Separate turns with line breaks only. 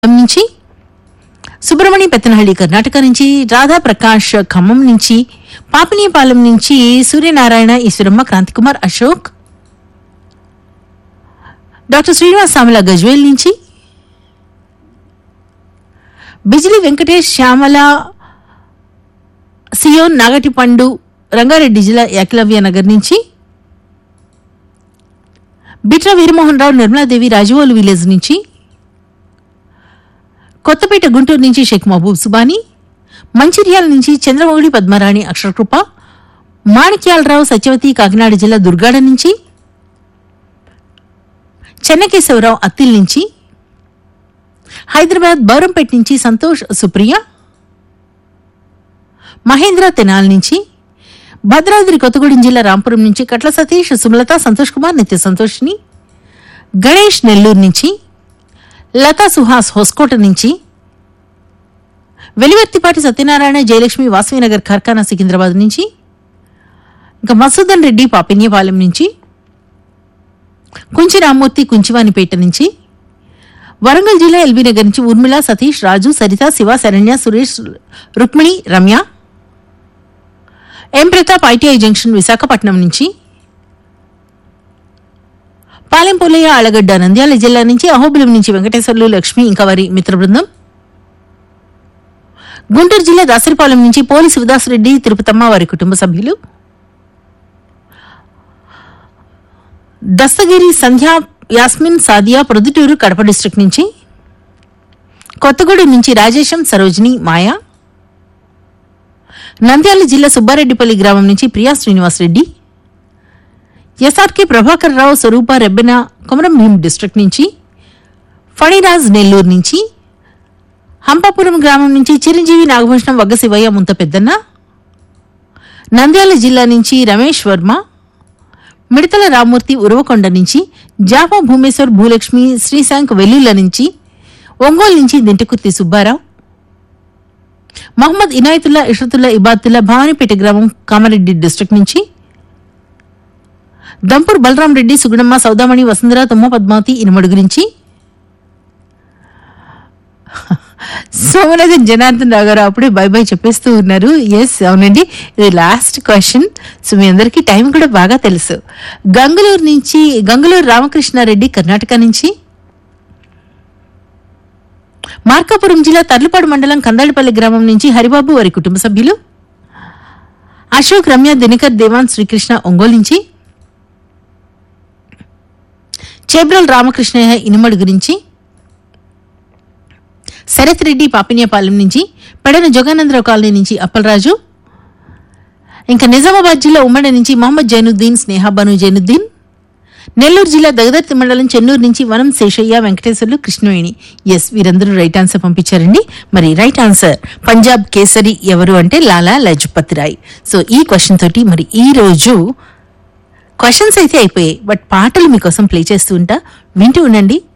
నుంచి సుబ్రహ్మణ్య పెత్తనహಳ್ಳಿ కర్ణాటక నుంచి రాధా ప్రకాష్ ఖమ్మం నుంచి పాపినీపాలెం నుంచి సూర్యనారాయణ ఈశ్వరమ్మ క్రాంతికుమార్ అశోక్ డాక్టర్ శ్రీనివాస్ సామల గజ్వేల్ నుంచి బిజిలి వెంకటేష్ శ్యామల సియోన్ నాగటిపండు రంగారెడ్డి జిల్లా ఏకలవ్య నగర్ నుంచి బిట్ర వీరమోహన్ రావు నిర్మలాదేవి రాజవోలు విలేజ్ నుంచి కొత్తపేట గుంటూరు నుంచి షేక్ మహబూబ్ సుబానీ మంచిర్యాల నుంచి చంద్రమౌళి పద్మరాణి అక్షరకృప మాణిక్యాలరావు సత్యవతి కాకినాడ జిల్లా దుర్గాడ నుంచి చెన్నకేశవరావు అత్తిల్ నుంచి హైదరాబాద్ బౌరంపేట నుంచి సంతోష్ సుప్రియ మహేంద్ర తెనాల్ నుంచి భద్రాద్రి కొత్తగూడెం జిల్లా రాంపురం నుంచి కట్ల సతీష్ సుమలత సంతోష్ కుమార్ నిత్య సంతోష్ని గణేష్ నెల్లూరు నుంచి లతా సుహాస్ హోస్కోట నుంచి వెలివర్తిపాటి సత్యనారాయణ జయలక్ష్మి వాసవినగర్ కార్ఖానా సికింద్రాబాద్ నుంచి ఇంకా మసూదన్ రెడ్డి పాపిన్యపాలెం నుంచి కుంచి రామ్మూర్తి కుంచివానిపేట నుంచి వరంగల్ జిల్లా ఎల్బీ నగర్ నుంచి Urmila Satish Raju Saritha Siva Saranya Suresh Rukmini Ramya M Pratap ITI junction Visakhapatnam నుంచి పాలెంపోలయ్య ఆలగడ్డ నంద్యాల జిల్లా నుంచి అహోబిలం నుంచి వెంకటేశ్వర్లు లక్ష్మి ఇంకా వారి మిత్ర బృందం గుంటూరు జిల్లా దాసరిపాలెం నుంచి పోలి శివదాసరెడ్డి తిరుపతమ్మ వారి కుటుంబ సభ్యులు దస్తగిరి సంధ్యా యాస్మిన్ సాదియా ప్రొద్దుటూరు కడప డిస్ట్రిక్ట్ నుంచి కొత్తగూడెం నుంచి రాజేశం సరోజిని మాయా నంద్యాల జిల్లా సుబ్బారెడ్డిపల్లి గ్రామం నుంచి ప్రియా శ్రీనివాసరెడ్డి ఎస్ఆర్కే ప్రభాకర్ రావు స్వరూప రెబ్బెన కొమరం భీం డిస్ట్రిక్ట్ నుంచి ఫణిరాజ్ నెల్లూరు నుంచి హంపాపురం గ్రామం నుంచి చిరంజీవి నాగభూషణం వగ్గ శివయ్య ముంత పెద్దన్న నంద్యాల జిల్లా నుంచి రమేష్ వర్మ మిడతల రామూర్తి ఉరవకొండ నుంచి జాపా భూమేశ్వర్ భూలక్ష్మి శ్రీశాంక్ వెల్లుల నుంచి ఒంగోలు నుంచి దింటకుర్తి సుబ్బారావు మహమ్మద్ ఇనాయతుల్లా ఇషతుల్లా ఇబాతుల్లా భవానీపేట గ్రామం కామారెడ్డి డిస్ట్రిక్ట్ నుంచి దంపూర్ బలరాం రెడ్డి సుగుణమ్మ సౌదామణి వసుంధర తుమ్మ పద్మావతి ఇనుమడు గురించి సోమనాథన్ జనార్దన్ రావు గారు అప్పుడే బై బై చెప్పేస్తూ ఉన్నారు ఎస్ అవునండి ఇది లాస్ట్ క్వశ్చన్ సో మీ అందరికీ టైం కూడా బాగా తెలుసు గంగళూరు నుంచి గంగళూరు రామకృష్ణారెడ్డి కర్ణాటక నుంచి మార్కాపురం జిల్లా తర్లుపాడు మండలం కందాడిపల్లి గ్రామం నుంచి హరిబాబు వారి కుటుంబ సభ్యులు అశోక్ రమ్య దినకర్ దేవాన్ శ్రీకృష్ణ ఒంగోలు నుంచి చేబ్రల్ రామకృష్ణయ్య ఇనుమడు గురించి శరత్ రెడ్డి పాపినియపాలెం నుంచి పెడన జోగానందరావు కాలనీ నుంచి అప్పలరాజు ఇంకా నిజామాబాద్ జిల్లా ఉమ్మడి నుంచి మహమ్మద్ జైనుద్దీన్ స్నేహాబాను జైనుద్దీన్ నెల్లూరు జిల్లా దగదర్తి మండలం చెన్నూరు నుంచి వనం శేషయ్య వెంకటేశ్వర్లు కృష్ణవేణి ఎస్ వీరందరూ రైట్ ఆన్సర్ పంపించారండి మరి రైట్ ఆన్సర్ పంజాబ్ కేసరి ఎవరు అంటే లాలా లజపతి రాయ్ సో ఈ క్వశ్చన్ తోటి మరి ఈ రోజు క్వశ్చన్స్ అయితే అయిపోయాయి బట్ పాటలు మీకోసం ప్లే చేస్తూ ఉంటా వింటూ ఉండండి